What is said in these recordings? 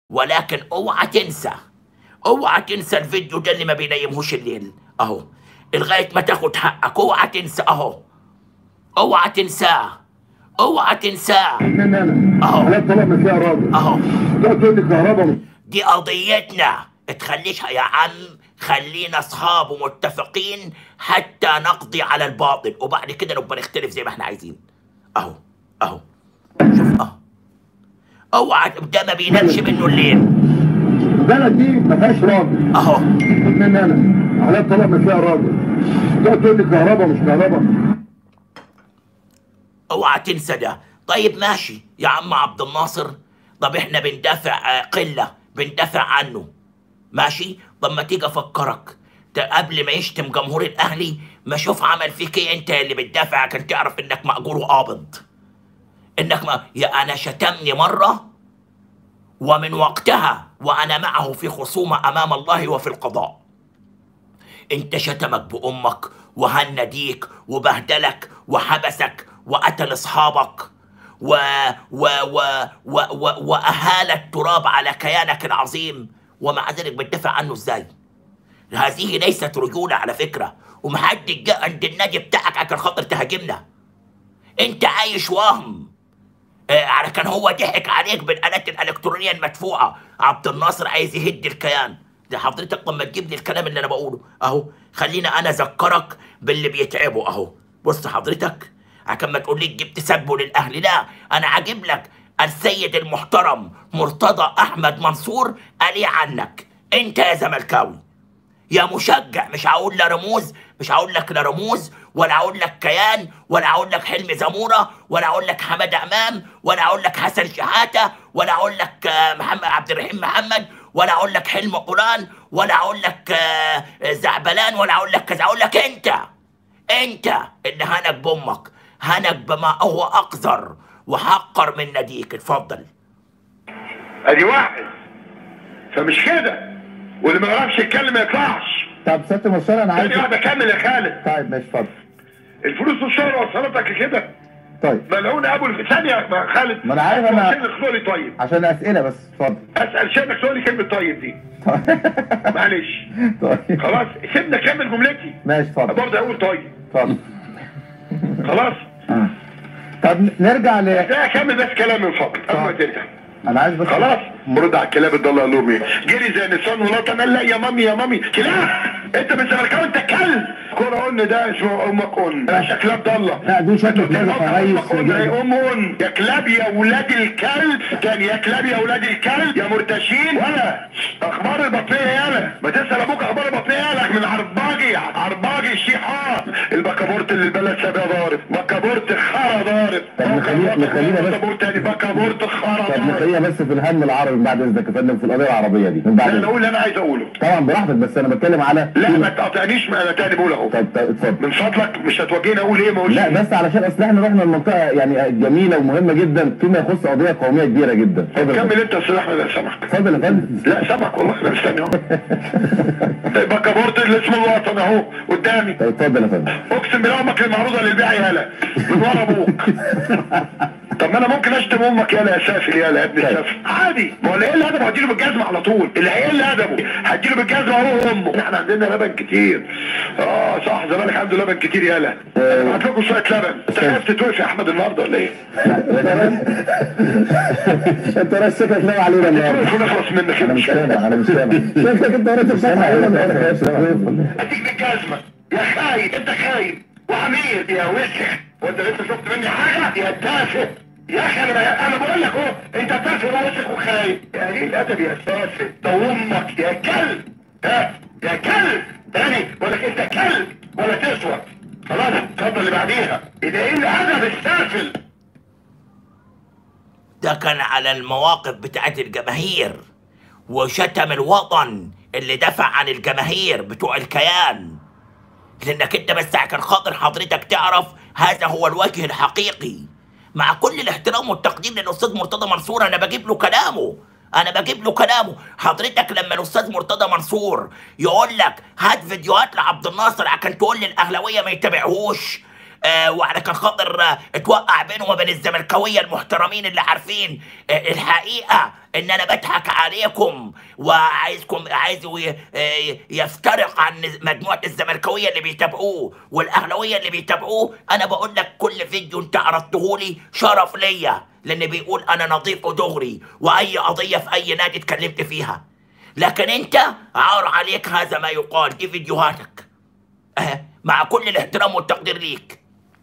ولكن اوعى تنسى اوعى تنسى الفيديو ده اللي ما بينيمهوش الليل اهو لغايه ما تاخد حقك اوعى تنسى اهو اوعى تنساه اوعى تنساه من انا أهو. على الطلاق ما فيها راجل اهو لا تقول لي كهرباء دي قضيتنا تخليش يا عم خلينا اصحاب ومتفقين حتى نقضي على الباطل وبعد كده نبقى نختلف زي ما احنا عايزين اهو اهو شوف اهو اوعى ده ما بينامش منه الليل البلد دي ما فيهاش راجل اهو من انا على الطلاق ما فيها راجل لا تقول لي كهرباء مش كهرباء اوعى تنسى ده طيب ماشي يا عم عبد الناصر طب احنا بندافع آه، قله بندافع عنه ماشي طب ما تيجي افكرك ده قبل ما يشتم جمهور الاهلي ما شوف عمل فيك ايه انت اللي بتدافع عشان تعرف انك مأجور وقابض انك ما يا انا شتمني مره ومن وقتها وانا معه في خصومه امام الله وفي القضاء انت شتمك بامك وهنديك وبهدلك وحبسك وقتل اصحابك و و و و و واهال التراب على كيانك العظيم ومع ذلك بتدافع عنه ازاي؟ هذه ليست رجوله على فكره ومحدش جاء عند النادي بتاعك عشان خاطر تهاجمنا انت عايش وهم آه، على كان هو ضحك عليك بالالات الالكترونيه المدفوعه عبد الناصر عايز يهد الكيان ده حضرتك لما تجيب لي الكلام اللي انا بقوله اهو خلينا انا اذكرك باللي بيتعبوا اهو بص حضرتك عشان ما تقول لي جبت سبه للاهلي لا انا عاجب لك السيد المحترم مرتضى احمد منصور قال إيه عنك انت يا زملكاوي يا مشجع مش هقول لا رموز مش هقول لك لا رموز ولا هقول لك كيان ولا هقول لك حلمي زموره ولا هقول لك حماد امام ولا هقول لك حسن شحاته ولا هقول لك آه، محمد عبد الرحيم محمد ولا هقول لك حلم قران ولا هقول لك آه، آه، زعبلان ولا هقول لك كذا هقول لك انت انت اللي هنك بامك هنك بما هو اقذر وحقر من ناديك اتفضل ادي واحد فمش كده واللي ما يعرفش يتكلم ما يطلعش طب ست مصر انا عايز تاني واحده كمل يا خالد طيب ماشي اتفضل الفلوس والشهرة وصلتك كده طيب ملعون ابو الف- ثانيه يا خالد ما أنا عارف أنا- أسأل سؤالي طيب عشان اسئله بس اتفضل اسال شيخك سؤالي كلمه طيب دي معلش طيب خلاص سيبنا كمل جملتي ماشي اتفضل برضه اقول طيب اتفضل خلاص طب نرجع ل لا اكمل بس كلام من فضلك قبل ما ترجع انا عايز بس خلاص مرد على الكلاب الضاله قال لهم ايه جري زي نسوان ولطن قال لا يا مامي يا مامي كلاب انت من زملكاوي انت كلب كرة قلنا ده اسمه امك قلنا باشا كلاب ضاله لا دول شكلك نازح يا ريس قلنا يا ام قلنا يا كلاب يا ولاد الكلب كان يا كلاب يا ولاد الكلب يا مرتشين ولا اخبار البطنيه يالا ما تسال ابوك اخبار البطنيه يالا من عرباجي عرباجي الشيحات البكابورت اللي البلد سابها ضارب بكابورت خرا ضارب طب نخلينا- نخلينا بس- بكابورت تاني بكابورت خرا طب ضارب نخلينا بس في الهم العربي بعد اذنك يا فندم في القضيه العربيه دي من بعد لا انا إذنك. اقول اللي انا عايز اقوله طبعا براحتك بس انا بتكلم على لا ما تقاطعنيش ما انا تاني بقول اهو طب طب اتفضل من فضلك مش هتواجهني اقول ايه ما اقولش لا إيه. بس علشان اصل احنا رحنا المنطقه يعني جميله ومهمه جدا فيما يخص قضيه قوميه كبيره جدا اتفضل يا كمل فندم. انت يا استاذ احمد يا سمك اتفضل يا فندم لا سمك والله انا مستني اهو بكابورت اللي اسمه الوطن اهو قدامي طب اتفضل يا فندم اقسم بالله امك المعروضه للبيع يالا من ورا ابوك طب ما انا ممكن اشتم امك يالا يا سافل يالا يا ابن طيب. السافل عادي ما هو اللي هيقل ادبه هديله بالجزمه على طول اللي هيقل ادبه هديله بالجزمه هو وامه احنا عندنا لبن كتير اه صح زمانك عنده لبن كتير يالا هبعت لكم شويه لبن انت خايف تتوقف يا احمد النهارده ولا ايه؟ انت راس شكلك ناوي علينا النهارده تتوقف ونخلص منك انا مش سامع انا مش سامع شكلك انت راس شكلك علينا النهارده اديك بالجزمه يا خايب انت خايب وعمير يا وسخ وانت لسه شفت مني حاجه يا تافه يا اخي انا انا بقول لك اهو انت تافه ووسخ وخايب يا قليل الادب يا تافه ده امك يا كلب ها يا كلب تاني بقول لك انت كلب ولا تسوى خلاص اتفضل اللي بعديها ده ايه الادب السافل ده كان على المواقف بتاعت الجماهير وشتم الوطن اللي دافع عن الجماهير بتوع الكيان لانك انت بس عشان خاطر حضرتك تعرف هذا هو الوجه الحقيقي مع كل الاحترام والتقدير للاستاذ مرتضى منصور انا بجيب له كلامه انا بجيب له كلامه حضرتك لما الاستاذ مرتضى منصور يقول لك هات فيديوهات لعبد الناصر عشان تقول للاهلاويه ما يتابعوش آه وعلى كان خاطر آه اتوقع بينه وما بين الزملكاويه المحترمين اللي عارفين آه الحقيقه ان انا بضحك عليكم وعايزكم عايزه ي- آه يفترق عن مجموعه الزملكاويه اللي بيتابعوه والاهلاويه اللي بيتابعوه انا بقول لك كل فيديو انت عرضته لي شرف ليا لان بيقول انا نظيف ودغري واي قضيه في اي نادي اتكلمت فيها لكن انت عار عليك هذا ما يقال دي فيديوهاتك أه. مع كل الاحترام والتقدير ليك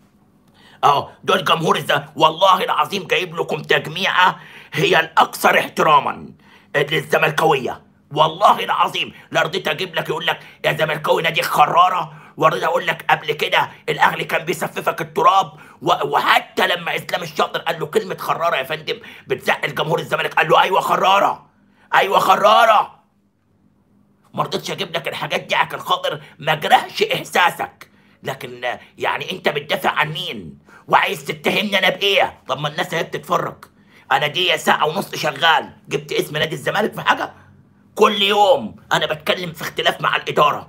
اه دول جمهور الز... والله العظيم جايب لكم تجميعه هي الاكثر احتراما للزملكاويه والله العظيم لا رضيت اجيب لك يقول لك يا زملكاوي نادي خراره ورضيت اقول لك قبل كده الاهلي كان بيسففك التراب و... وحتى لما اسلام الشاطر قال له كلمه خراره يا فندم بتزعل جمهور الزمالك قال له ايوه خراره ايوه خراره ما رضيتش اجيب لك الحاجات دي عشان خاطر ما اجرحش احساسك لكن آه، يعني انت بتدافع عن مين وعايز تتهمني انا بايه طب ما الناس اهي بتتفرج انا دي ساعه ونص شغال جبت اسم نادي الزمالك في حاجه كل يوم انا بتكلم في اختلاف مع الاداره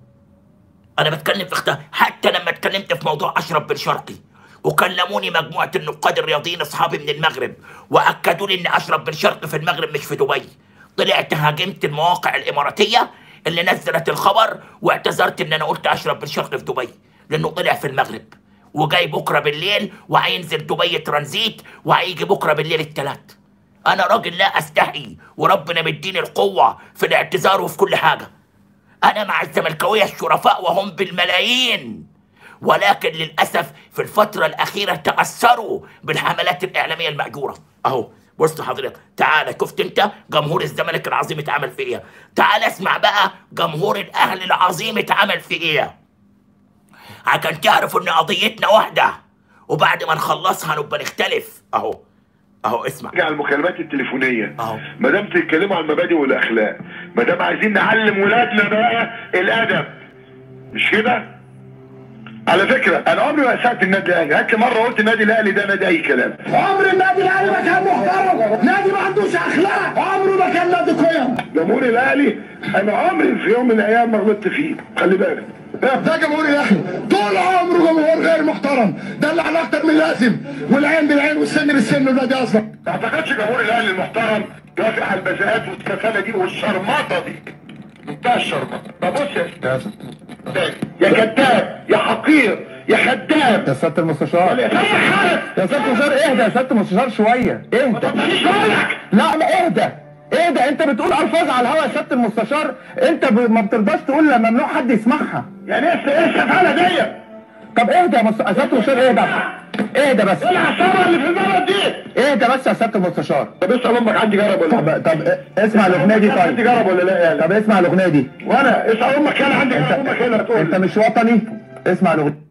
انا بتكلم في اختلاف حتى لما اتكلمت في موضوع اشرف بن شرقي وكلموني مجموعه النقاد الرياضيين اصحابي من المغرب واكدوا لي ان اشرف بن شرقي في المغرب مش في دبي طلعت هاجمت المواقع الاماراتيه اللي نزلت الخبر واعتذرت ان انا قلت اشرف بن شرقي في دبي لانه طلع في المغرب وجاي بكره بالليل وهينزل دبي ترانزيت وهيجي بكره بالليل الثلاث انا راجل لا استحي وربنا مديني القوه في الاعتذار وفي كل حاجه انا مع الزملكاويه الشرفاء وهم بالملايين ولكن للاسف في الفتره الاخيره تاثروا بالحملات الاعلاميه الماجوره اهو بص حضرتك تعالى شفت انت جمهور الزمالك العظيم اتعمل في ايه تعال اسمع بقى جمهور الاهلي العظيم اتعمل في ايه عشان تعرفوا ان قضيتنا واحده وبعد ما نخلصها نبقى نختلف اهو اهو اسمع على المكالمات التليفونيه أهو. ما دام تتكلموا عن المبادئ والاخلاق ما دام عايزين نعلم ولادنا بقى الادب مش كده على فكره انا عمري ما اسأت النادي الاهلي هات لي مره قلت النادي الاهلي ده نادي اي كلام عمر النادي الاهلي ما كان محترم نادي ما عندوش اخلاق عمره ما كان نادي قيم جمهور الاهلي انا عمري في يوم من الايام ما غلطت فيه خلي بالك ده جمهور الاهلي طول عمره جمهور غير محترم ده اللي على اكتر من لازم والعين بالعين والسن بالسن والنادي اصلا ما اعتقدش جمهور الاهلي المحترم يوافق على البذاءات والكفاله دي والشرمطه دي منتهى الشرمطه طب بص يا استاذ يا كذاب يا حقير يا خدام يا سياده المستشار يا خالد يا سياده المستشار اهدى يا سياده المستشار شويه ما اهدى تطلعليش بالك لا لا اهدى اهدى انت بتقول الفاظ على الهوا يا سياده المستشار انت ب... ما بترضاش تقول لا ممنوع حد يسمعها يعني ايه ايه السفاله دي؟ طب اهدى يا مست... يا سياده المستشار اهدى اهدى بس ايه العصابه اللي في البلد دي؟ اهدى بس يا سياده المستشار طب اسال امك عندي جرب ولا طب طب اسمع الاغنيه دي عندي طيب جرب ولا لا يعني طب اسمع الاغنيه دي وانا اسال امك انا عندي جرب امك هنا انت تقول مش وطني اسمع الاغنيه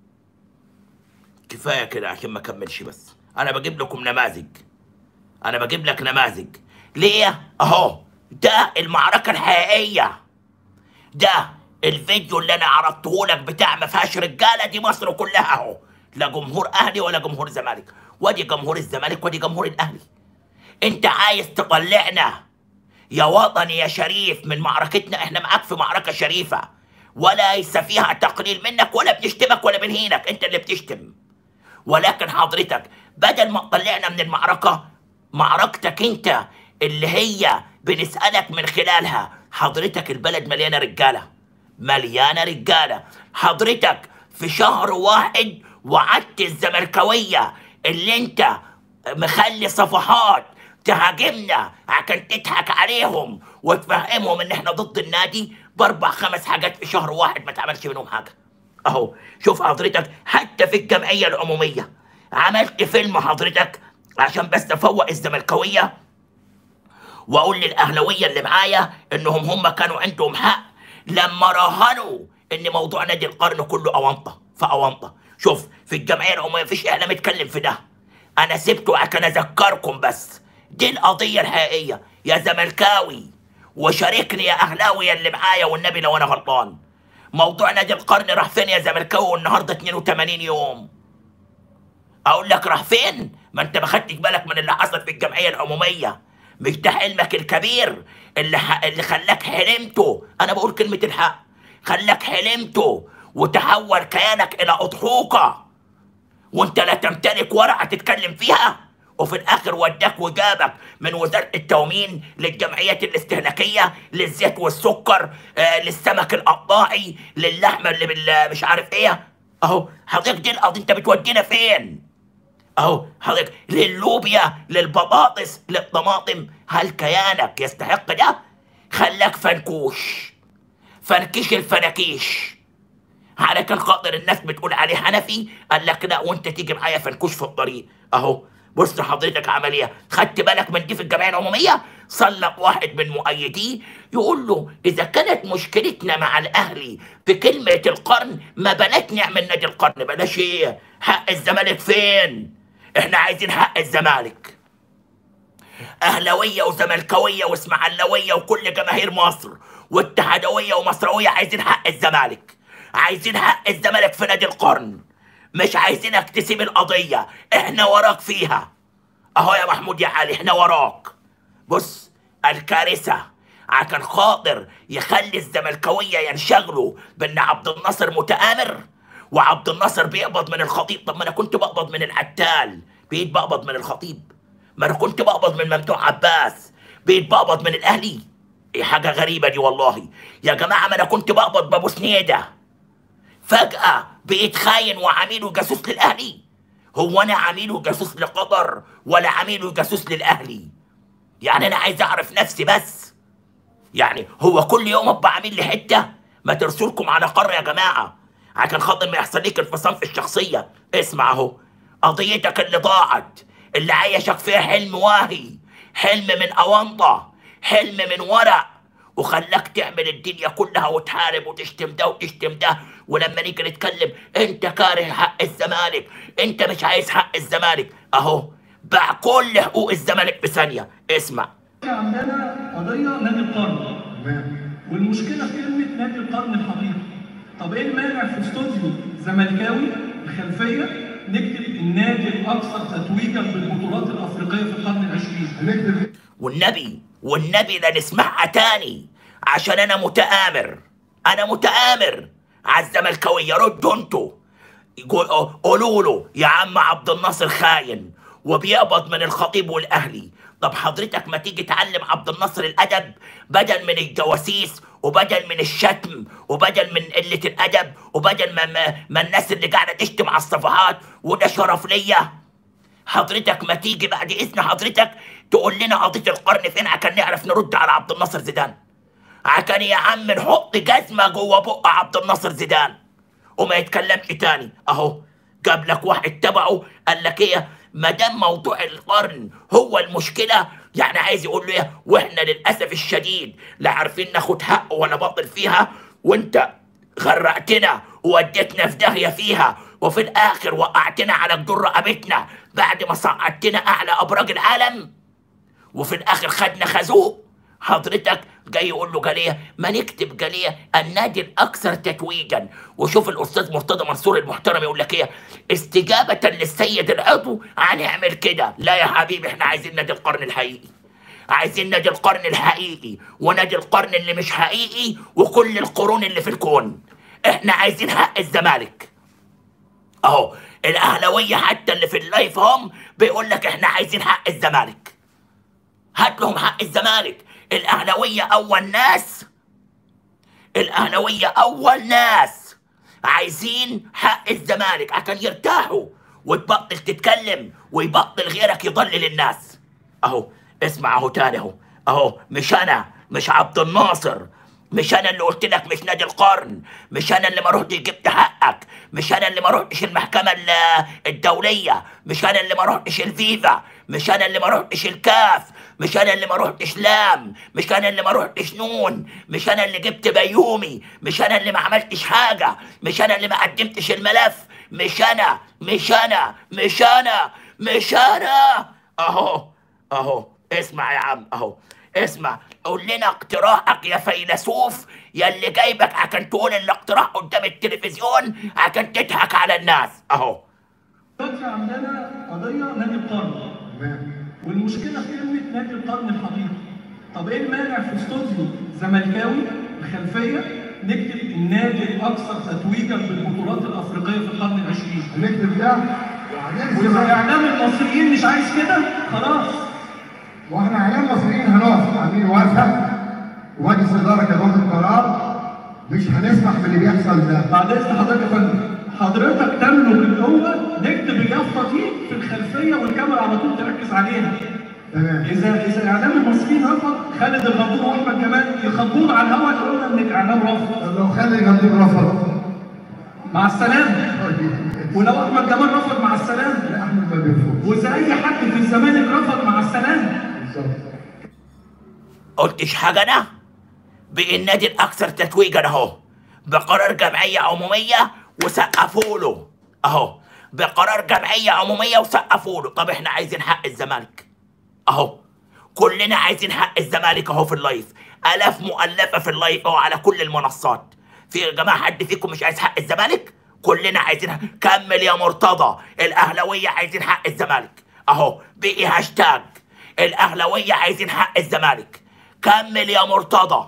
كفايه كده عشان ما اكملش بس انا بجيب لكم نماذج انا بجيب لك نماذج ليه اهو ده المعركه الحقيقيه ده الفيديو اللي انا عرضته لك بتاع ما فيهاش رجاله دي مصر كلها اهو لا جمهور اهلي ولا جمهور زمالك وادي جمهور الزمالك وادي جمهور الاهلي انت عايز تطلعنا يا وطني يا شريف من معركتنا احنا معاك في معركه شريفه ولا ليس فيها تقليل منك ولا بنشتمك ولا بنهينك انت اللي بتشتم ولكن حضرتك بدل ما تطلعنا من المعركة معركتك انت اللي هي بنسألك من خلالها حضرتك البلد مليانة رجالة مليانة رجالة حضرتك في شهر واحد وعدت الزملكاوية اللي انت مخلي صفحات تهاجمنا عشان تضحك عليهم وتفهمهم ان احنا ضد النادي باربع خمس حاجات في شهر واحد ما تعملش منهم حاجه اهو شوف حضرتك حتى في الجمعيه العموميه عملت فيلم حضرتك عشان بس افوق الزملكاويه واقول للاهلاويه اللي معايا انهم هم كانوا عندهم حق لما راهنوا ان موضوع نادي القرن كله اونطه فاونطه شوف في الجمعيه العموميه مفيش اعلام اتكلم في ده انا سبته عشان اذكركم بس دي القضيه الحقيقيه يا زملكاوي وشاركني يا اهلاوي يا اللي معايا والنبي لو انا غلطان موضوع نادي القرن راح فين يا زملكاوي والنهارده 82 يوم اقول لك راح فين ما انت ما خدتش بالك من اللي حصل في الجمعيه العموميه مش ده حلمك الكبير اللي ح... اللي خلاك حلمته انا بقول كلمه الحق خلاك حلمته وتحول كيانك الى اضحوكه وانت لا تمتلك ورقه تتكلم فيها وفي الاخر وداك وجابك من وزاره التومين للجمعيات الاستهلاكيه للزيت والسكر آه للسمك القطاعي للحمه اللي بال- مش عارف ايه اهو حضرتك دي القضيه انت بتودينا فين اهو حضرتك للوبيا للبطاطس للطماطم هل كيانك يستحق ده خلاك فنكوش فنكيش الفناكيش على كان خاطر الناس بتقول عليه حنفي قال لك لا وانت تيجي معايا فنكوش في الطريق اهو بص حضرتك عمليه خدت بالك من دي في الجمعيه العموميه سلط واحد من مؤيديه يقول له اذا كانت مشكلتنا مع الاهلي في كلمه القرن ما بلاش نعمل نادي القرن بلاش ايه حق الزمالك فين احنا عايزين حق الزمالك اهلاويه وزملكاويه واسماعيلاويه وكل جماهير مصر واتحادويه ومصراويه عايزين حق الزمالك عايزين حق الزمالك في نادي القرن مش عايزينك تسيب القضيه احنا وراك فيها اهو يا محمود يا علي احنا وراك بص الكارثه عشان خاطر يخلي الزملكاويه ينشغلوا بان عبد الناصر متآمر وعبد الناصر بيقبض من الخطيب طب ما انا كنت بقبض من العتال بقيت بقبض من الخطيب ما انا كنت بقبض من ممدوح عباس بقيت بقبض من الاهلي ايه حاجه غريبه دي والله يا جماعه ما انا كنت بقبض بابو سنيده فجاه بقيت خاين وعميل وجاسوس للاهلي هو انا عميل وجاسوس لقطر ولا عميل وجاسوس للاهلي يعني انا عايز اعرف نفسي بس يعني هو كل يوم ابقى عامل لي حته ما ترسلكم على قاره يا جماعه عشان خاطر ما يحصل ليك انفصام في الشخصيه اسمع اهو قضيتك اللي ضاعت اللي عايشك فيها حلم واهي حلم من اونطه حلم من ورق وخلاك تعمل الدنيا كلها وتحارب وتشتم ده وتشتم ده ولما نيجي نتكلم انت كاره حق الزمالك انت مش عايز حق الزمالك اهو باع كل حقوق الزمالك بثانيه اسمع عندنا قضية نادي القرن والمشكلة في كلمة نادي القرن الحقيقي طب ايه المانع في استوديو زملكاوي الخلفية نكتب النادي الأكثر تتويجا بالبطولات الأفريقية في القرن العشرين هنكتب والنبي والنبي ده نسمعها تاني عشان انا متآمر انا متآمر على الزملكاوية ردوا انتوا يقول- قولوا له يا عم عبد الناصر خاين وبيقبض من الخطيب والاهلي طب حضرتك ما تيجي تعلم عبد الناصر الادب بدل من الجواسيس وبدل من الشتم وبدل من قله الادب وبدل ما, ما, ما الناس اللي قاعده تشتم على الصفحات وده شرف ليا حضرتك ما تيجي بعد اذن حضرتك تقول لنا قضيه القرن فين عشان نعرف نرد على عبد الناصر زيدان عشان يا عم نحط جزمه جوه بق عبد الناصر زيدان وما يتكلمش تاني اهو جاب لك واحد تبعه قال لك ايه ما دام موضوع القرن هو المشكله يعني عايز يقول له ايه واحنا للاسف الشديد لا عارفين ناخد حق ولا باطل فيها وانت غرقتنا ووديتنا في داهيه فيها وفي الاخر وقعتنا على جدور رقبتنا بعد ما صعدتنا اعلى ابراج العالم وفي الاخر خدنا خازوق حضرتك جاي يقول له جاليه ما نكتب جاليه النادي الاكثر تتويجا وشوف الاستاذ مرتضى منصور المحترم يقول لك ايه استجابه للسيد العضو هنعمل كده لا يا حبيبي احنا عايزين نادي القرن الحقيقي عايزين نادي القرن الحقيقي ونادي القرن اللي مش حقيقي وكل القرون اللي في الكون احنا عايزين حق الزمالك اهو الاهلاويه حتى اللي في اللايف هم بيقول لك احنا عايزين حق الزمالك هات لهم حق الزمالك الاهلاويه اول ناس الاهلاويه اول ناس عايزين حق الزمالك عشان يرتاحوا وتبطل تتكلم ويبطل غيرك يضلل الناس اهو اسمع اهو تاني اهو اهو مش انا مش عبد الناصر مش انا اللي قلت لك مش نادي القرن مش انا اللي ما رحتش جبت حقك مش انا اللي ما رحتش المحكمه ال- الدوليه مش انا اللي ما رحتش الفيفا مش انا اللي ما رحتش الكاف مش انا اللي ما رحتش لام مش انا اللي ما رحتش نون مش انا اللي جبت بيومي مش انا اللي ما عملتش حاجه مش انا اللي ما قدمتش الملف مش انا مش انا مش انا مش انا اهو اهو اسمع يا عم اهو اسمع قول لنا اقتراحك يا فيلسوف يا اللي جايبك عشان تقول الاقتراح قدام التلفزيون عشان تضحك على الناس اهو دلوقتي عندنا قضية نادي القرن والمشكلة في كلمة نادي القرن الحقيقي طب ايه المانع في استوديو زملكاوي الخلفية نكتب النادي الاكثر تتويجا بالبطولات الافريقيه في القرن العشرين هنكتب ده وهنرسم واذا اعلام المصريين مش عايز كده خلاص واحنا اعلام مصريين هنقف عاملين وقفه ومجلس الاداره كان واخد قرار مش هنسمح باللي بيحصل ده بعد اذن حضرتك يا فندم حضرتك تملك القوه نكتب اليافطه دي في الخلفيه والكاميرا على طول تركز عليها تمام اذا اذا اعلام المصريين رفض خالد الغندور واحمد جمال يخبون على الهواء يقولوا ان الاعلام رفض طب لو خلي الجنديب رفض مع السلامه ولو احمد جمال رفض مع السلامه لا احمد ما بيرفض واذا اي حد في الزمالك رفض مع السلامه بالظبط قلتش حاجة أنا بالنادي الأكثر تتويجا أهو بقرار جمعية عمومية وسقفوا له أهو بقرار جمعية عمومية وسقفوا له طب إحنا عايزين حق الزمالك أهو كلنا عايزين حق الزمالك أهو في اللايف آلاف مؤلفة في اللايف أهو على كل المنصات في يا جماعة حد فيكم مش عايز حق الزمالك كلنا عايزين حق. كمل يا مرتضى الأهلوية عايزين حق الزمالك أهو بقي هاشتاج الأهلوية عايزين حق الزمالك كمل يا مرتضى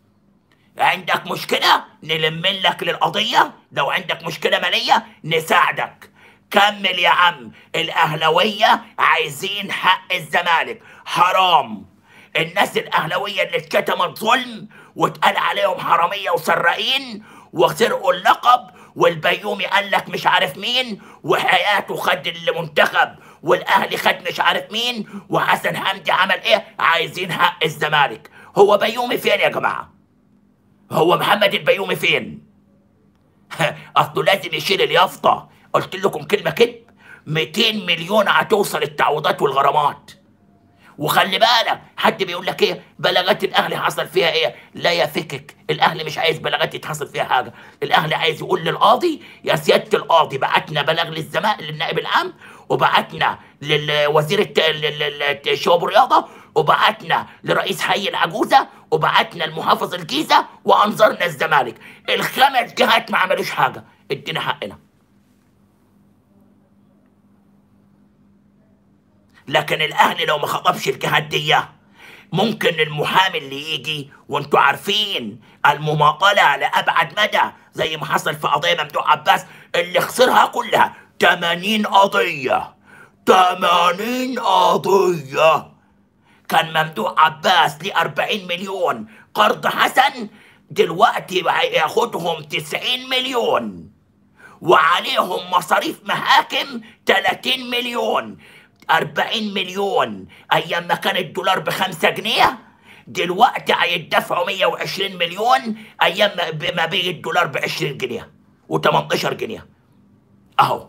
عندك مشكلة نلم لك للقضية لو عندك مشكلة مالية نساعدك كمل يا عم الأهلوية عايزين حق الزمالك حرام الناس الأهلوية اللي اتكتمت ظلم واتقال عليهم حرامية وسراقين وسرقوا اللقب والبيومي قال لك مش عارف مين وحياته خد المنتخب والاهلي خد مش عارف مين وحسن حمدي عمل ايه عايزين حق الزمالك هو بيومي فين يا جماعه هو محمد البيومي فين اصله لازم يشيل اليافطه قلت لكم كلمه كذب 200 مليون هتوصل التعويضات والغرامات وخلي بالك حد بيقول لك ايه بلاغات الاهلي حصل فيها ايه لا يا فكك الاهلي مش عايز بلاغات يتحصل فيها حاجه الاهلي عايز يقول للقاضي يا سياده القاضي بعتنا بلاغ للزماء للنائب العام وبعتنا للوزير الت- لل- لل- الشباب والرياضه وبعتنا لرئيس حي العجوزه وبعتنا لمحافظ الجيزه وانظرنا الزمالك الخمس جهات ما عملوش حاجه ادينا حقنا لكن الاهلي لو ما خطبش الجهات دي ممكن المحامي اللي يجي وانتوا عارفين المماطله لابعد مدى زي ما حصل في قضيه ممدوح عباس اللي خسرها كلها 80 قضيه 80 قضيه كان ممدوح عباس ليه 40 مليون قرض حسن دلوقتي هياخدهم 90 مليون وعليهم مصاريف محاكم 30 مليون 40 مليون ايام ما كان الدولار بخمسة جنيه دلوقتي هيدفعوا 120 مليون ايام ما- ما بين الدولار ب 20 جنيه و18 جنيه اهو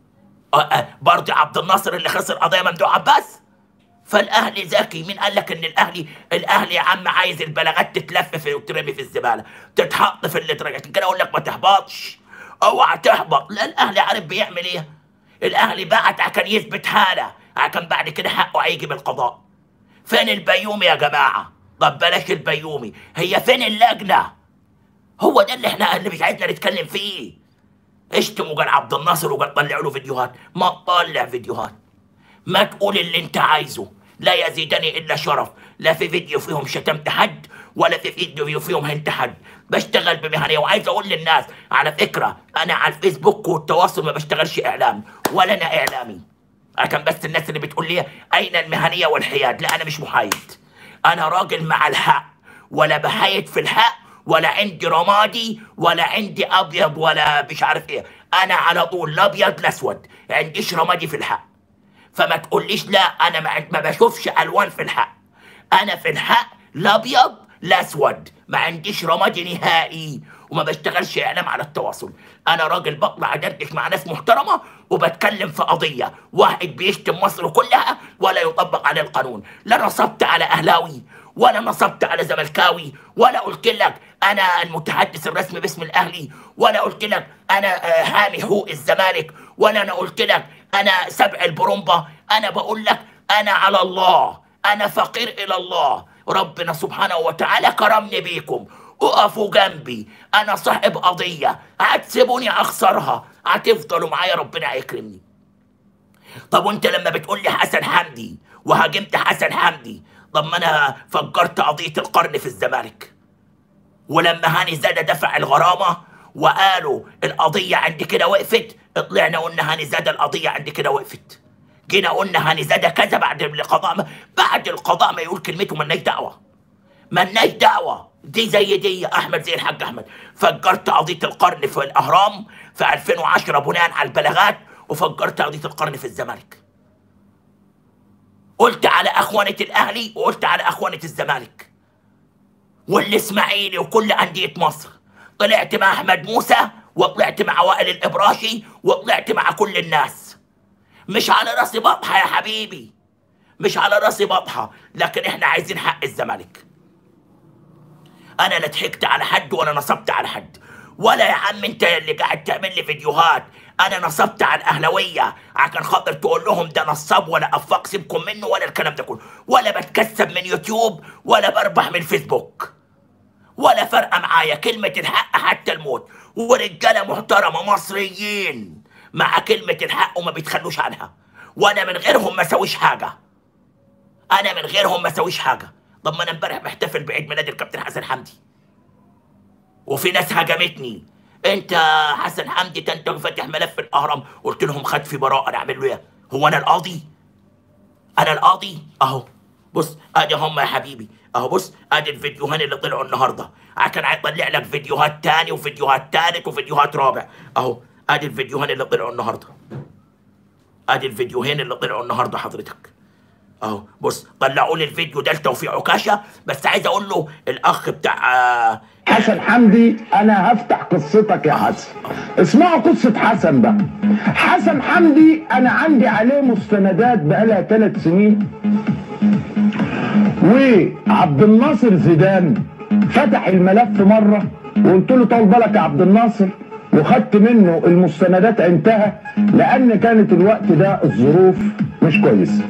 أه أه برضه عبد الناصر اللي خسر قضيه ممدوح عباس فالاهلي ذكي مين قال لك ان الاهلي الاهلي يا عم عايز البلاغات تتلف في وترمي في الزباله تتحط في اللي ترجع كده اقول لك ما تهبطش اوعى تهبط لا الاهلي عارف بيعمل ايه الاهلي بعت عشان يثبت حاله عشان بعد كده حقه هيجي بالقضاء فين البيومي يا جماعه طب بلاش البيومي هي فين اللجنه هو ده اللي احنا اللي مش عايزنا نتكلم فيه اشتموا قال عبد الناصر وقال طلعوا له فيديوهات ما تطلع فيديوهات ما تقول اللي انت عايزه لا يزيدني الا شرف لا في فيديو فيهم شتمت حد ولا في فيديو فيهم هنت حد بشتغل بمهنيه وعايز اقول للناس على فكره انا على الفيسبوك والتواصل ما بشتغلش اعلام ولا انا اعلامي عشان بس الناس اللي بتقول لي اين المهنيه والحياد لا انا مش محايد انا راجل مع الحق ولا بحايد في الحق ولا عندي رمادي ولا عندي ابيض ولا مش عارف ايه انا على طول لا ابيض لا اسود عنديش رمادي في الحق فما تقوليش لا انا ما, ما بشوفش الوان في الحق انا في الحق لا ابيض لا اسود ما عنديش رمادي نهائي وما بشتغلش اعلام على التواصل انا راجل بطلع ادردش مع ناس محترمه وبتكلم في قضيه واحد بيشتم مصر كلها ولا يطبق عليه القانون لا نصبت على اهلاوي ولا نصبت على زملكاوي ولا قلت لك انا المتحدث الرسمي باسم الاهلي ولا قلت لك انا آه، حامي حقوق الزمالك ولا انا قلت لك انا سبع البرومبا انا بقول لك انا على الله انا فقير الى الله ربنا سبحانه وتعالى كرمني بيكم اقفوا جنبي انا صاحب قضيه هتسيبوني اخسرها هتفضلوا معايا ربنا هيكرمني طب وانت لما بتقول لي حسن حمدي وهاجمت حسن حمدي طب ما انا فجرت قضيه القرن في الزمالك ولما هاني زاده دفع الغرامه وقالوا القضيه عند كده وقفت طلعنا قلنا هاني زاده القضيه عند كده وقفت جينا قلنا هاني زاده كذا بعد القضاء ما بعد القضاء ما يقول كلمته مالناش دعوه مالناش دعوه دي زي دي يا احمد زي الحاج احمد فجرت قضيه القرن في الاهرام في 2010 بناء على البلاغات وفجرت قضيه القرن في الزمالك قلت على اخوانه الاهلي وقلت على اخوانه الزمالك والاسماعيلي وكل انديه مصر طلعت مع احمد موسى وطلعت مع وائل الابراشي وطلعت مع كل الناس مش على راسي بطحه يا حبيبي مش على راسي بطحه لكن احنا عايزين حق الزمالك انا لا ضحكت على حد ولا نصبت على حد ولا يا عم انت اللي قاعد تعمل لي فيديوهات انا نصبت على الاهلاويه عشان خاطر تقول لهم ده نصاب ولا افاق سيبكم منه ولا الكلام ده كله ولا بتكسب من يوتيوب ولا بربح من فيسبوك ولا فارقه معايا كلمه الحق حتى الموت ورجاله محترمه مصريين مع كلمه الحق وما بيتخلوش عنها وانا من غيرهم ما سويش حاجه انا من غيرهم ما سويش حاجه طب ما انا امبارح محتفل بعيد ميلاد الكابتن حسن حمدي وفي ناس هجمتني انت حسن حمدي ده انت فاتح ملف الاهرام قلت لهم خد في براءه نعمل له ايه هو انا القاضي انا القاضي اهو بص ادي هم يا حبيبي اهو بص ادي الفيديوهين اللي طلعوا النهارده عشان هيطلع لك فيديوهات تاني وفيديوهات تالت وفيديوهات رابع اهو ادي الفيديوهين اللي طلعوا النهارده ادي الفيديوهين اللي طلعوا النهارده حضرتك اهو بص طلعوا لي الفيديو ده لتوفيق عكاشه بس عايز اقول له الاخ بتاع آه، حسن حمدي انا هفتح قصتك يا حسن اسمعوا قصة حسن بقى حسن حمدي انا عندي عليه مستندات بقالها ثلاث سنين وعبد الناصر زيدان فتح الملف مرة وقلت له طول بالك يا عبد الناصر وخدت منه المستندات انتهى لان كانت الوقت ده الظروف مش كويسه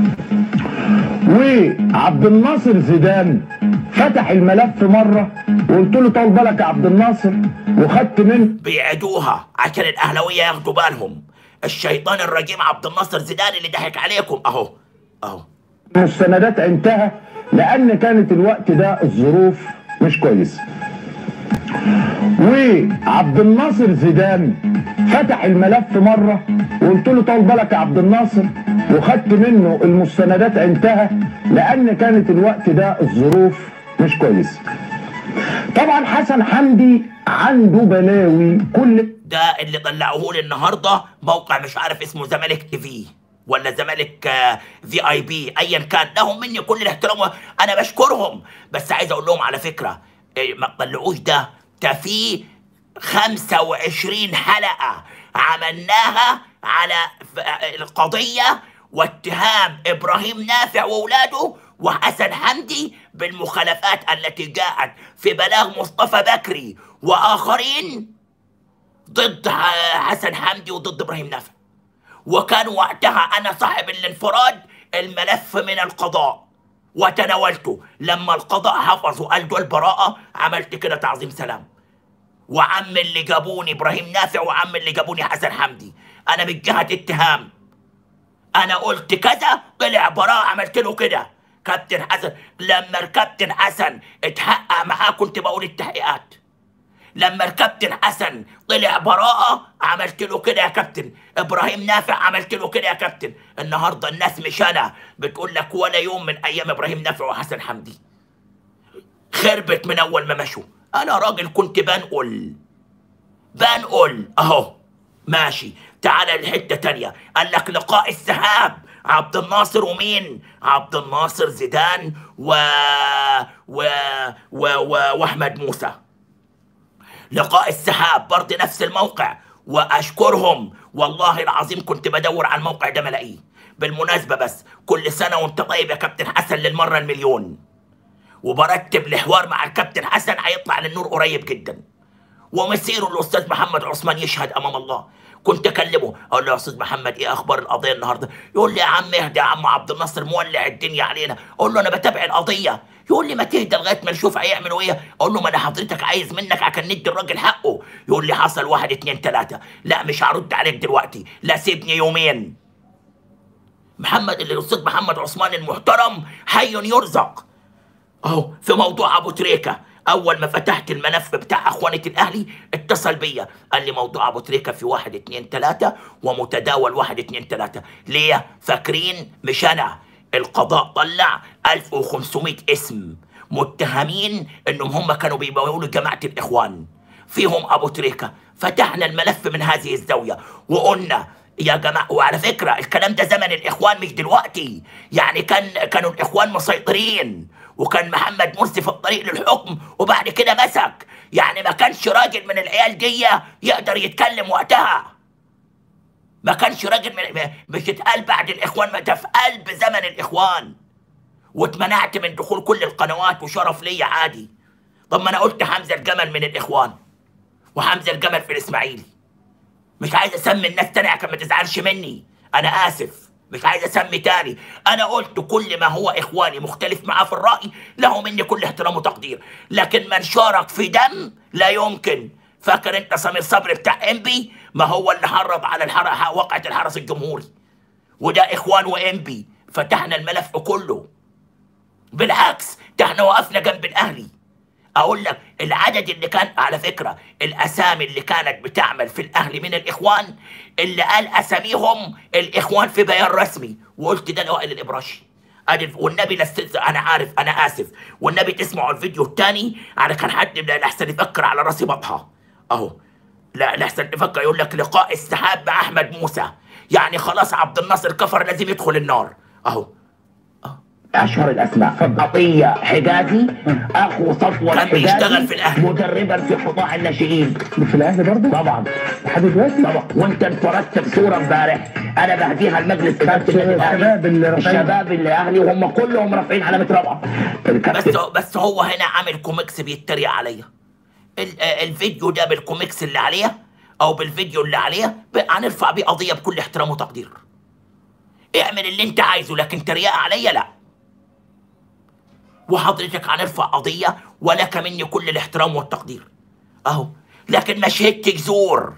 وعبد الناصر زيدان فتح الملف مره وقلت له طول بالك يا عبد الناصر وخدت منه بيعيدوها عشان الاهلاويه ياخدوا بالهم الشيطان الرجيم عبد الناصر زيدان اللي ضحك عليكم اهو اهو المستندات انتهى لان كانت الوقت ده الظروف مش كويسه وعبد الناصر زيدان فتح الملف مره وقلت له طول بالك يا عبد الناصر وخدت منه المستندات انتهى لان كانت الوقت ده الظروف مش كويسه طبعا حسن حمدي عنده بلاوي كل ده اللي طلعوه لي النهارده موقع مش عارف اسمه زمالك تي في ولا زمالك في اي بي ايا كان لهم مني كل الاحترام و- انا بشكرهم بس عايز اقول لهم على فكره إيه، ما تطلعوش ده ده في 25 حلقه عملناها على ف- القضيه واتهام ابراهيم نافع واولاده وحسن حمدي بالمخالفات التي جاءت في بلاغ مصطفى بكري واخرين ضد ح- حسن حمدي وضد ابراهيم نافع وكان وقتها انا صاحب الانفراد الملف من القضاء وتناولته لما القضاء حفظ وقال دول براءة عملت كده تعظيم سلام وعم اللي جابوني ابراهيم نافع وعم اللي جابوني حسن حمدي انا من جهة اتهام انا قلت كذا طلع براءة عملت له كده كابتن حسن لما الكابتن حسن اتحقق معاه كنت بقول التحقيقات لما الكابتن حسن طلع براءة عملت له كده يا كابتن ابراهيم نافع عملت له كده يا كابتن النهارده الناس مش انا بتقول لك ولا يوم من ايام ابراهيم نافع وحسن حمدي خربت من اول ما مشوا انا راجل كنت بنقل بنقل اهو ماشي تعال لحته تانية قال لك لقاء السحاب عبد الناصر ومين عبد الناصر زيدان و و و, و... واحمد موسى لقاء السحاب برضه نفس الموقع واشكرهم والله العظيم كنت بدور على الموقع ده ملاقيه بالمناسبه بس كل سنه وانت طيب يا كابتن حسن للمره المليون وبرتب الحوار مع الكابتن حسن هيطلع للنور قريب جدا ومسيره الاستاذ محمد عثمان يشهد امام الله كنت اكلمه اقول له يا استاذ محمد ايه اخبار القضيه النهارده يقول لي يا عم اهدى يا عم عبد الناصر مولع الدنيا علينا اقول له انا بتابع القضيه يقول لي ما تهدى لغايه ما نشوف هيعملوا ايه اقول له ما انا حضرتك عايز منك عشان ندي الراجل حقه يقول لي حصل واحد اتنين تلاته لا مش هرد عليك دلوقتي لا سيبني يومين محمد الاستاذ محمد عثمان المحترم حي يرزق اهو في موضوع ابو تريكه اول ما فتحت الملف بتاع اخوانة الاهلي اتصل بيا قال لي موضوع ابو تريكه في واحد اتنين تلاته ومتداول واحد اتنين تلاته ليه فاكرين مش انا القضاء طلع 1500 اسم متهمين انهم هم كانوا بيبيعوا جماعه الاخوان فيهم ابو تريكه فتحنا الملف من هذه الزاويه وقلنا يا جماعه وعلى فكره الكلام ده زمن الاخوان مش دلوقتي يعني كان كانوا الاخوان مسيطرين وكان محمد مرسي في الطريق للحكم وبعد كده مسك يعني ما كانش راجل من العيال دي يقدر يتكلم وقتها ما كانش راجل من مش اتقال بعد الاخوان ما ده في قلب زمن الاخوان واتمنعت من دخول كل القنوات وشرف ليا عادي طب ما انا قلت حمزه الجمل من الاخوان وحمزه الجمل في الاسماعيلي مش عايز اسمي الناس تاني عشان ما تزعلش مني انا اسف مش عايز اسمي تاني انا قلت كل ما هو اخواني مختلف معاه في الراي له مني كل احترام وتقدير لكن من شارك في دم لا يمكن فاكر انت سمير صبري بتاع انبي ما هو اللي حرض على الحر... وقعه الحرس الجمهوري وده اخوان وانبي فتحنا الملف كله بالعكس ده احنا وقفنا جنب الاهلي اقول لك العدد اللي كان على فكره الاسامي اللي كانت بتعمل في الاهلي من الاخوان اللي قال اساميهم الاخوان في بيان رسمي وقلت ده لوائل الابراشي ادي والنبي لست انا عارف انا اسف والنبي تسمعوا الفيديو الثاني على كان حد لا احسن يفكر على راسي بطحه اهو لا لحسن يفكر يقول لك لقاء السحاب مع احمد موسى يعني خلاص عبد الناصر كفر لازم يدخل النار اهو اشهر الاسماء عطيه حجازي اخو صفوه كان حجازي بيشتغل في الأهلي. مدربا في قطاع الناشئين في الاهلي برضه طبعا لحد دلوقتي طبعا وانت انفردت بصوره امبارح انا بهديها المجلس الاداري النادي الشباب اللي الاهلي رافعين. الشباب اللي اهلي وهم كلهم رافعين علامه رابعه بس الكابتن بس هو هنا عامل كوميكس بيتريق عليا ال- آه، الفيديو ده بالكوميكس اللي عليه او بالفيديو اللي عليه ب- هنرفع بيه قضيه بكل احترام وتقدير اعمل اللي انت عايزه لكن تريقه عليا لا وحضرتك هنرفع قضيه ولك مني كل الاحترام والتقدير اهو لكن ما شهدتش زور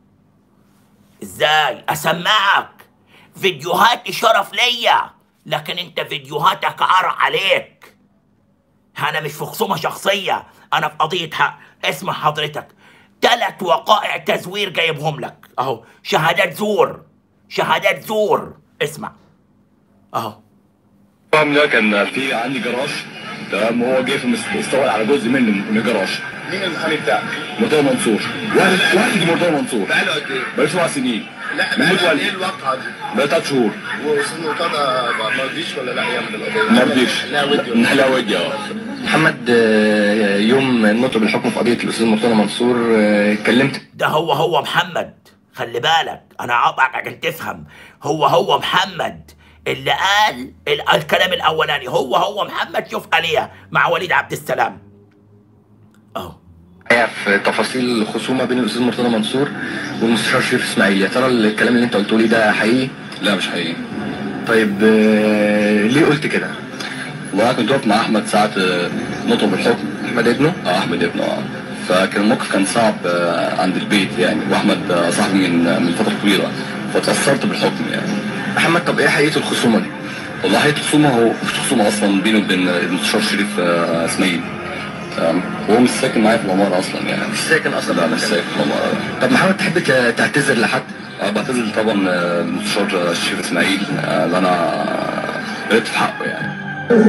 ازاي اسمعك فيديوهاتي شرف ليا لكن انت فيديوهاتك عار عليك انا مش في خصومه شخصيه انا في قضيه حق اسمع حضرتك ثلاث وقائع تزوير جايبهم لك اهو شهادات زور شهادات زور اسمع اهو الطعم ده كان في عندي جراج تمام وهو جه في مس- استولى على جزء منه من الجراج مين المحامي بتاعك؟ مرتضى منصور واحد واحد مرتضى منصور بقاله قد ايه؟ بقاله سبع سنين لا من بقاله قد ايه متولي الواقعة دي؟ بقى ثلاث شهور واستاذ مرتضى ما رضيش ولا لا يعمل القضية؟ ما رضيش لا ودي من حلاوه ودي اه محمد آه، يوم النطق بالحكم في قضيه الاستاذ مرتضى منصور آه، اتكلمت ده هو هو محمد خلي بالك انا عاطعك عشان تفهم هو هو محمد اللي قال ال- الكلام الاولاني هو هو محمد شوف عليها مع وليد عبد السلام اهو معايا في تفاصيل الخصومه بين الاستاذ مرتضى منصور والمستشار شريف اسماعيل يا ترى الكلام اللي انت قلته لي ده حقيقي لا مش حقيقي طيب آه، ليه قلت كده والله كنت واقف مع احمد ساعه آه، نطق بالحكم احمد ابنه اه احمد ابنه اه فكان الموقف كان صعب آه، عند البيت يعني واحمد آه، صاحبي من آه، من فتره طويله فتاثرت بالحكم يعني محمد طب ايه حقيقه الخصومه دي والله هي خصومه هو مش خصومه اصلا بينه وبين المستشار شريف آه، اسماعيل تمام وهو مش ساكن معايا في العماره اصلا يعني مش ساكن اصلا لا مش ساكن في العماره طب محمد تحب ت- تعتذر لحد أه بعتذر طبعا آه، المستشار آه، شريف اسماعيل آه، اللي انا غلطت في حقه يعني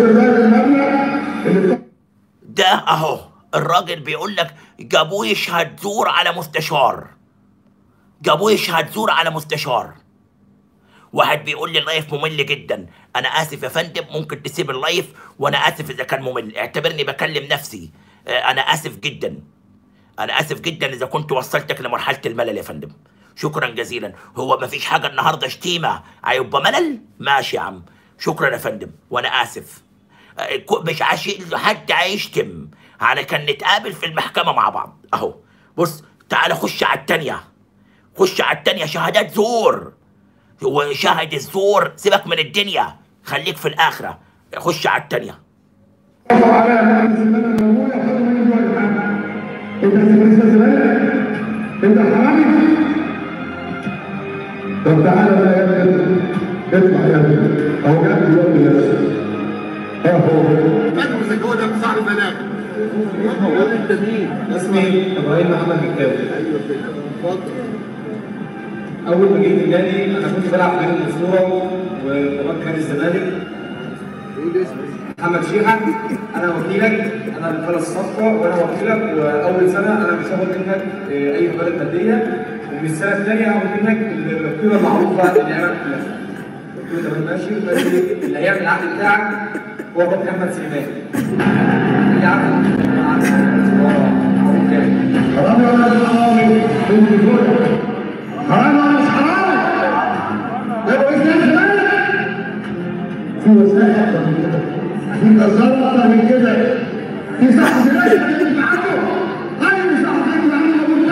ده اهو الراجل بيقول لك جابوه يشهد زور على مستشار جابوه يشهد زور على مستشار واحد بيقول لي اللايف ممل جدا انا اسف يا فندم ممكن تسيب اللايف وانا اسف اذا كان ممل اعتبرني بكلم نفسي آه، انا اسف جدا انا اسف جدا اذا كنت وصلتك لمرحله الملل يا فندم شكرا جزيلا هو ما فيش حاجه النهارده شتيمه هيبقى ملل ماشي يا عم شكرا يا فندم وانا اسف آه، كو- مش عشان حد هيشتم على كان نتقابل في المحكمه مع بعض اهو بص تعال خش على التانيه خش على التانيه شهادات زور وشاهد الزور سيبك من الدنيا خليك في الاخره خش على التانيه انت حرامي طب تعالى بقى يا ابني اطلع يا ابني اهو جاب دلوقتي نفسه اهو فاكر اذا هو ده صاحب المناخ اسمي ابراهيم محمد مكاوي اول ما جيت النادي انا كنت بلعب في نادي المنصوره وكمان كان الزمالك محمد شيحه انا وكيلك انا اللي خلص الصفقه وانا وكيلك واول سنه انا مش هاخد منك آه، اي مبالغ ماديه ومن السنه الثانيه هاخد منك القيمه المعروفه اللي انا كلها قلت له تمام ماشي بس اللي هيعمل العقد بتاعك هو كابتن احمد سليمان اللي عارف حرام يا ولد الحرامي انت بتقول حرام ولا مش حرام؟ ده وسائل زمان في وسائل اكتر من كده في جزارة اكتر من كده في صحفيات اللي معاكم غير صحفيات اللي معاكم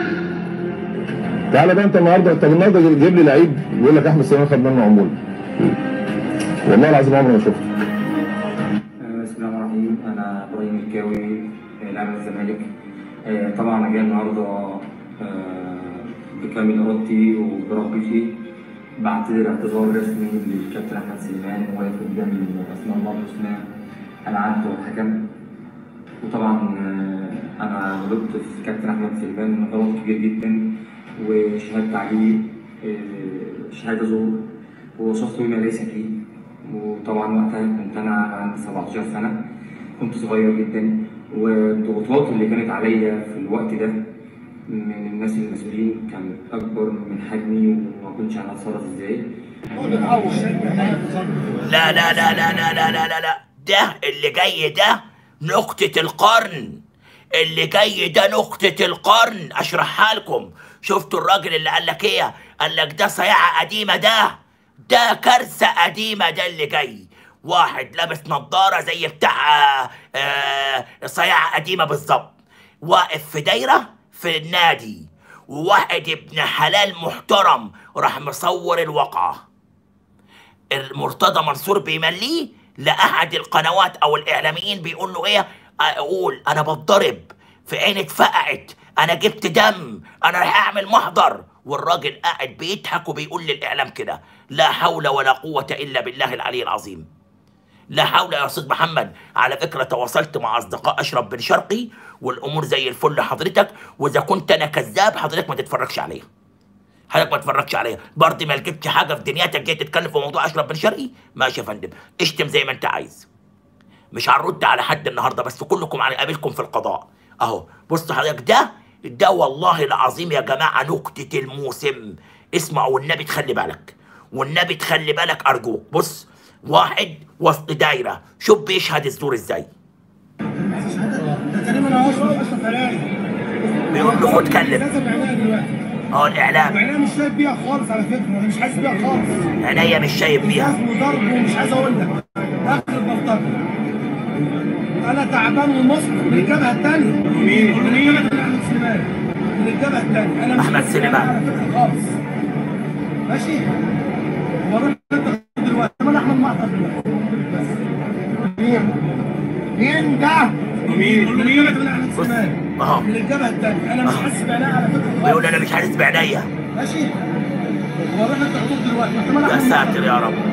تعالى بقى انت النهارده انت النهارده جايب لي لعيب يقول لك احمد سليمان خد منه عموله والله العظيم عمري ما شفته بسم الله الرحمن الرحيم انا ابراهيم الكاوي لاعب الزمالك آه، طبعا انا جاي النهارده آه، بكامل ارادتي وبرغبتي بعتذر اعتذار رسمي للكابتن احمد سليمان واقف قدام اسماء الله الحسنى انا عبد والحكم وطبعا آه، انا غلطت في كابتن احمد سليمان غلط كبير جدا وشهادة عليه آه، شهاده زور ووصفت بما ليس فيه وطبعا وقتها كنت انا عندي 17 سنه كنت صغير جدا والضغوطات اللي كانت عليا في الوقت ده من الناس المسؤولين كان اكبر من حجمي وما كنتش عارف اتصرف ازاي لا لا لا لا لا لا لا لا لا ده اللي جاي ده نقطة القرن اللي جاي ده نقطة القرن اشرحها لكم شفتوا الراجل اللي قال لك ايه قال لك ده صياعة قديمة ده ده كارثة قديمة ده اللي جاي واحد لابس نظارة زي بتاع آه، آه، صياعة قديمة بالظبط واقف في دايرة في النادي وواحد ابن حلال محترم راح مصور الواقعه المرتضى منصور بيمليه لاحد القنوات او الاعلاميين بيقول له ايه اقول انا بتضرب في عيني اتفقعت انا جبت دم انا راح اعمل محضر والراجل قاعد بيضحك وبيقول للاعلام كده لا حول ولا قوه الا بالله العلي العظيم لا حول يا استاذ محمد على فكره تواصلت مع اصدقاء اشرف بن شرقي والامور زي الفل حضرتك واذا كنت انا كذاب حضرتك ما تتفرجش عليا حضرتك ما تتفرجش عليا برضه ما لقيتش حاجه في دنيتك جاي تتكلم في موضوع اشرف بن شرقي ماشي يا فندم اشتم زي ما انت عايز مش هنرد على حد النهارده بس كلكم هنقابلكم في القضاء اهو بص حضرتك ده ده والله العظيم يا جماعه نكته الموسم اسمع والنبي تخلي بالك والنبي تخلي بالك ارجوك بص واحد وسط دايره شوف بيشهد الزور ازاي تقريبا اهو اشرف حلال بيقول له خد كلم لازم اعلانها دلوقتي اهو الاعلام وانا مش شايف بيها خالص على فكره انا مش حاسس بيها خالص عينيا مش شايف بيها اسمه ضرب ومش عايز اقول لك اخر البلطجه انا تعبان ومصر من الجبهه الثانيه مين؟ من الجبهه احمد سليمان من الجبهه الثانيه انا مش أحمد حاسس سليمان. بيها على فكره خالص ماشي واروح انت دلوقتي انا احمد محضر دلوقتي بس مين؟ مين ده؟ مين؟ من الجبهه احمد سليمان اهو من الجبهه الثانيه انا مش حاسس بعينيها على فكره خالص بيقول انا مش حاسس بعينيا ماشي واروح انت تقول دلوقتي ما يا أحمد ساتر يا رب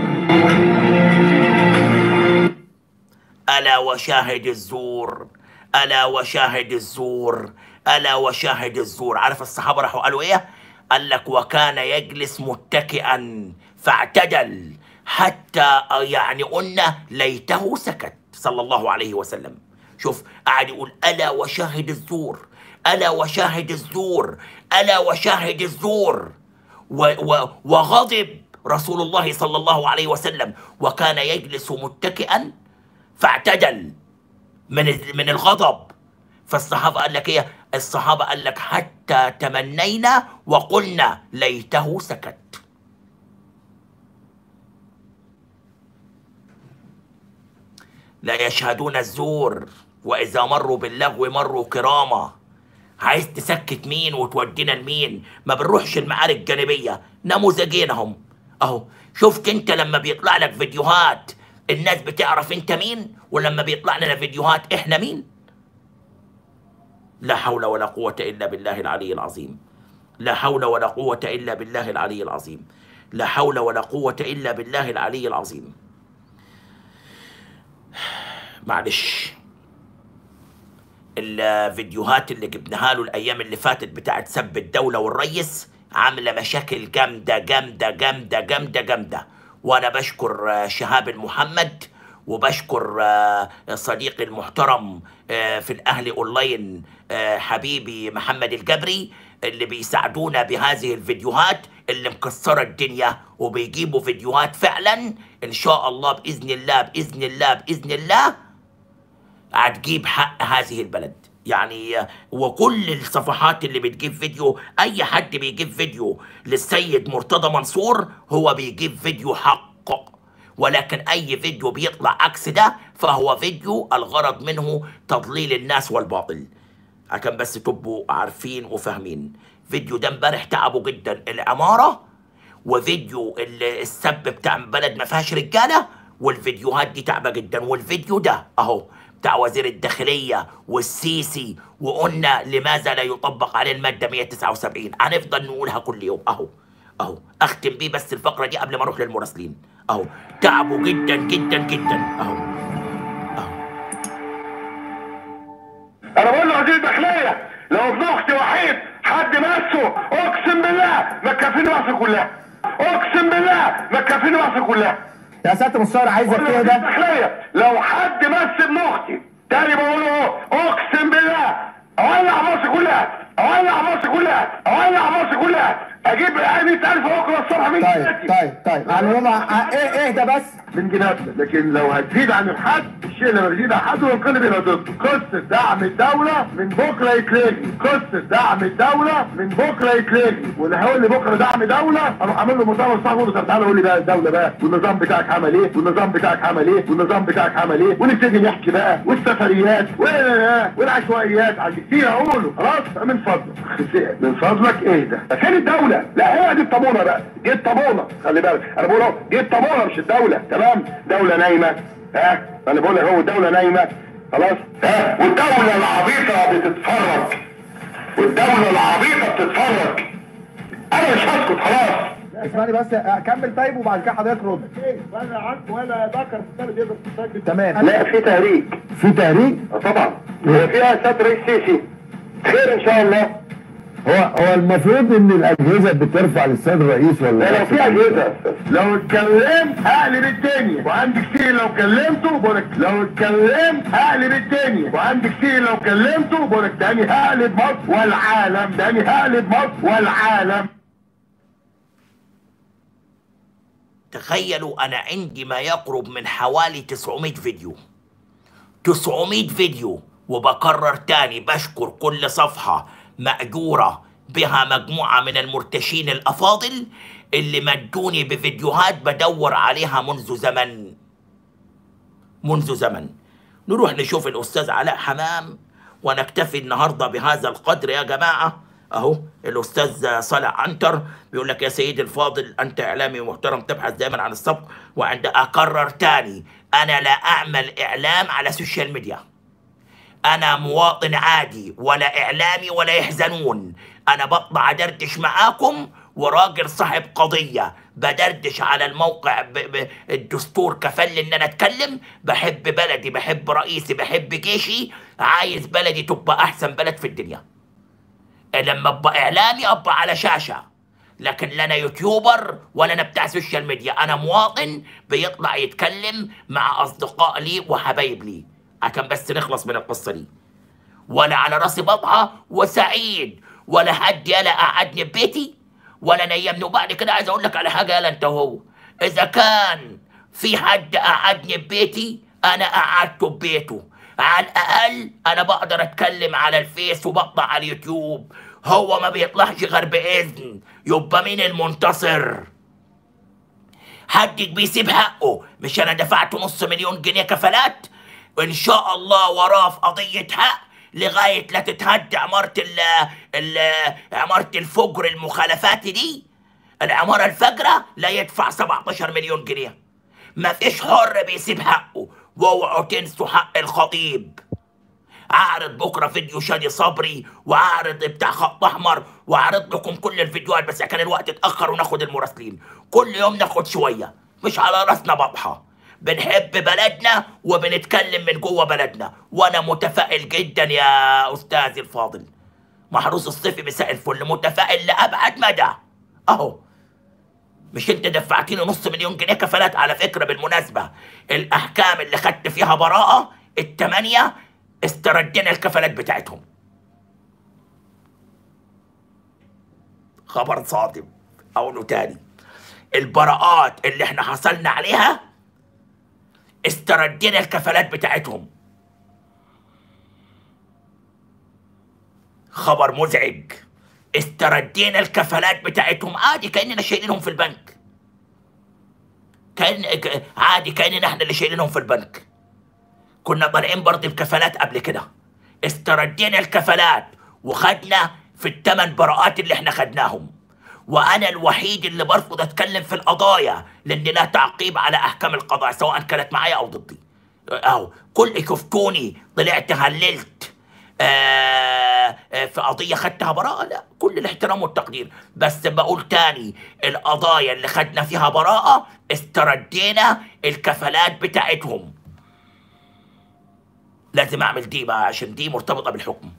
ألا وشاهد الزور ألا وشاهد الزور ألا وشاهد الزور عارف الصحابة راحوا قالوا إيه؟ قال لك وكان يجلس متكئا فاعتدل حتى يعني قلنا ليته سكت صلى الله عليه وسلم شوف قاعد يقول ألا وشاهد الزور ألا وشاهد الزور ألا وشاهد الزور و و وغضب رسول الله صلى الله عليه وسلم وكان يجلس متكئا فاعتدل من ال- من الغضب فالصحابه قال لك ايه الصحابه قال لك حتى تمنينا وقلنا ليته سكت لا يشهدون الزور واذا مروا باللغو مروا كراما عايز تسكت مين وتودينا لمين ما بنروحش المعارك الجانبيه نموذجين اهم اهو شفت انت لما بيطلع لك فيديوهات الناس بتعرف انت مين ولما بيطلع لنا فيديوهات احنا مين لا حول ولا قوة إلا بالله العلي العظيم لا حول ولا قوة إلا بالله العلي العظيم لا حول ولا قوة إلا بالله العلي العظيم معلش الفيديوهات اللي جبناها له الايام اللي فاتت بتاعت سب الدوله والريس عامله مشاكل جامده جامده جامده جامده جامده وانا بشكر آه، شهاب المحمد وبشكر آه، صديقي المحترم آه، في الاهلي اونلاين آه، حبيبي محمد الجبري اللي بيساعدونا بهذه الفيديوهات اللي مكسره الدنيا وبيجيبوا فيديوهات فعلا ان شاء الله باذن الله باذن الله باذن الله هتجيب حق هذه البلد يعني آه، وكل الصفحات اللي بتجيب فيديو اي حد بيجيب فيديو للسيد مرتضى منصور هو بيجيب فيديو حق ولكن اي فيديو بيطلع عكس ده فهو فيديو الغرض منه تضليل الناس والباطل عشان بس تبقوا عارفين وفاهمين فيديو ده امبارح تعبوا جدا العمارة وفيديو ال- السب بتاع بلد ما فيهاش رجالة والفيديوهات دي تعبة جدا والفيديو ده اهو بتاع وزير الداخلية والسيسي وقلنا لماذا لا يطبق عليه المادة 179 هنفضل نقولها كل يوم اهو اهو اختم بيه بس الفقرة دي قبل ما اروح للمراسلين اهو تعبوا جدا جدا جدا اهو انا بقول له وزير الداخليه لو ابن اختي وحيد حد مسه اقسم بالله ما تكفيني مصر كلها اقسم بالله ما تكفيني مصر كلها يا سياده المستشار عايزك بقول له وزير تهدى الداخليه لو حد مس ابن اختي تاني بقول له اهو اقسم بالله اولع مصر كلها اولع مصر كلها اولع مصر كلها اجيب 100000 بكره الصبح من طيب جناتي. طيب طيب يعني هم ايه اهدى بس من جناتنا لكن لو هتزيد عن الحد الشيء اللي بيزيد عن حد ينقلب الى ضده قصه دعم الدوله من بكره يتلغي قصه دعم الدوله من بكره يتلغي واللي هيقول لي بكره دعم دوله اروح اعمل له مؤتمر صحفي اقول له طب تعالى قول لي بقى الدوله بقى والنظام بتاعك عمل ايه والنظام بتاعك عمل ايه والنظام بتاعك عمل ايه ونبتدي نحكي بقى والسفريات و- والعشوائيات عايز كتير اقوله خلاص من فضلك من فضلك اهدى فين الدوله لا هي دي الطابونه بقى دي الطابونه خلي بالك انا بقول اهو دي الطابونه مش الدوله تمام دوله نايمه ها انا بقول لك هو الدوله نايمه خلاص ها والدوله العبيطه بتتفرج والدوله العبيطه بتتفرج انا مش هسكت خلاص اسمعني بس كمل طيب وبعد كده حضرتك رد ولا عك ولا ذكر في يقدر تسجل تمام لا في تهريج في تهريج آه طبعا فيها سيد رئيس سيسي خير ان شاء الله هو هو المفروض ان الاجهزه بترفع للسيد الرئيس ولا لا لو في اجهزه لو اتكلمت هقلب الدنيا وعندي كتير لو كلمته بقولك لو اتكلمت هقلب الدنيا وعندي كتير لو كلمته بقولك تاني هقلب مصر والعالم تاني هقلب مصر والعالم تخيلوا انا عندي ما يقرب من حوالي 900 فيديو 900 فيديو وبكرر تاني بشكر كل صفحة مأجورة بها مجموعة من المرتشين الأفاضل اللي مدوني بفيديوهات بدور عليها منذ زمن منذ زمن نروح نشوف الأستاذ علاء حمام ونكتفي النهاردة بهذا القدر يا جماعة أهو الأستاذ صالح عنتر بيقول لك يا سيدي الفاضل أنت إعلامي محترم تبحث دائما عن السبق وعند أكرر تاني أنا لا أعمل إعلام على السوشيال ميديا أنا مواطن عادي ولا إعلامي ولا يحزنون أنا بطلع أدردش معاكم وراجل صاحب قضية بدردش على الموقع ب... ب... الدستور كفل إن أنا أتكلم بحب بلدي بحب رئيسي بحب جيشي عايز بلدي تبقى أحسن بلد في الدنيا لما أبقى إعلامي أبقى على شاشة لكن لا انا يوتيوبر ولا انا بتاع سوشيال ميديا انا مواطن بيطلع يتكلم مع اصدقاء لي وحبايب لي عشان بس نخلص من القصه دي ولا على راسي بضعه وسعيد ولا حد يلا قعدني ببيتي ولا نيمني وبعد كده عايز اقول لك على حاجه يلا انت هو اذا كان في حد قعدني ببيتي انا قعدته ببيته على الاقل انا بقدر اتكلم على الفيس وبطلع على اليوتيوب هو ما بيطلعش غير باذن يبقى مين المنتصر حد بيسيب حقه مش انا دفعت نص مليون جنيه كفالات ان شاء الله وراه في قضيه حق لغايه لا تتهد عماره ال ال عماره الفجر المخالفات دي العماره الفجره لا يدفع 17 مليون جنيه ما فيش حر بيسيب حقه واوعوا تنسوا حق الخطيب اعرض بكره فيديو شادي صبري واعرض بتاع خط احمر واعرض لكم كل الفيديوهات بس كان الوقت اتاخر وناخد المراسلين كل يوم ناخد شويه مش على راسنا بطحه بنحب بلدنا وبنتكلم من جوه بلدنا وانا متفائل جدا يا استاذي الفاضل محروس الصيفي مساء الفل متفائل لابعد مدى اهو مش انت دفعتيني نص مليون جنيه كفالات على فكره بالمناسبه الاحكام اللي خدت فيها براءه الثمانيه استردينا الكفالات بتاعتهم خبر صادم اقوله تاني البراءات اللي احنا حصلنا عليها استردينا الكفالات بتاعتهم خبر مزعج استردينا الكفالات بتاعتهم عادي كاننا شايلينهم في البنك كان ك- عادي كاننا احنا اللي شايلينهم في البنك كنا طالعين برضه بكفالات قبل كده استردينا الكفالات وخدنا في الثمان براءات اللي احنا خدناهم وانا الوحيد اللي برفض اتكلم في القضايا لان لا تعقيب على احكام القضاء سواء كانت معايا او ضدي اهو كل شفتوني طلعت هللت آه آه، في قضيه خدتها براءه لا كل الاحترام والتقدير بس بقول تاني القضايا اللي خدنا فيها براءه استردينا الكفالات بتاعتهم لازم اعمل دي بقى عشان دي مرتبطه بالحكم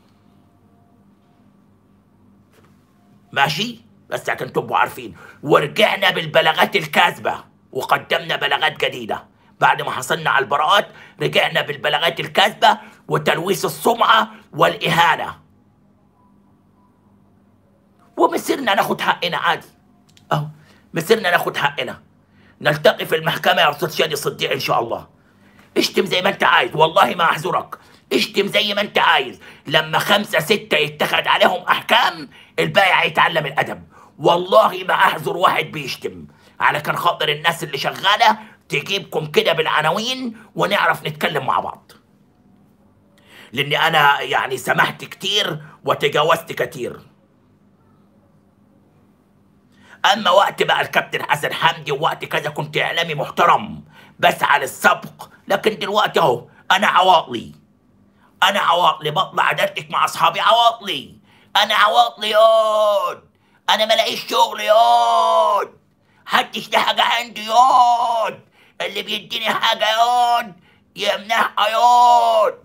ماشي بس عشان تبقوا عارفين ورجعنا بالبلاغات الكاذبه وقدمنا بلاغات جديده بعد ما حصلنا على البراءات رجعنا بالبلاغات الكاذبه وتلويث السمعه والاهانه ومسيرنا ناخد حقنا عادي اهو مسيرنا ناخد حقنا نلتقي في المحكمه يا استاذ شادي صديق ان شاء الله اشتم زي ما انت عايز والله ما احذرك اشتم زي ما انت عايز لما خمسة ستة يتخذ عليهم احكام الباقي هيتعلم الادب والله ما احذر واحد بيشتم على كان خاطر الناس اللي شغالة تجيبكم كده بالعناوين ونعرف نتكلم مع بعض لاني انا يعني سمحت كتير وتجاوزت كتير اما وقت بقى الكابتن حسن حمدي ووقت كذا كنت اعلامي محترم بسعى للسبق لكن دلوقتي اهو انا عواطلي انا عواطلي بطلع ادردك مع اصحابي عواطلي انا عواطلي يود انا ملاقيش شغل يود محدش ليه حاجه عندي يود اللي بيديني حاجه يود يمنعها يود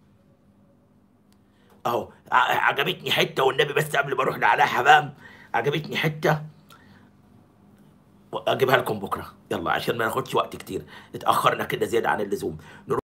اهو ع- عجبتني حته والنبي بس قبل ما اروح لعلاء حمام عجبتني حته اجيبها لكم بكره يلا عشان ما ناخدش وقت كتير اتاخرنا كده زياده عن اللزوم نروح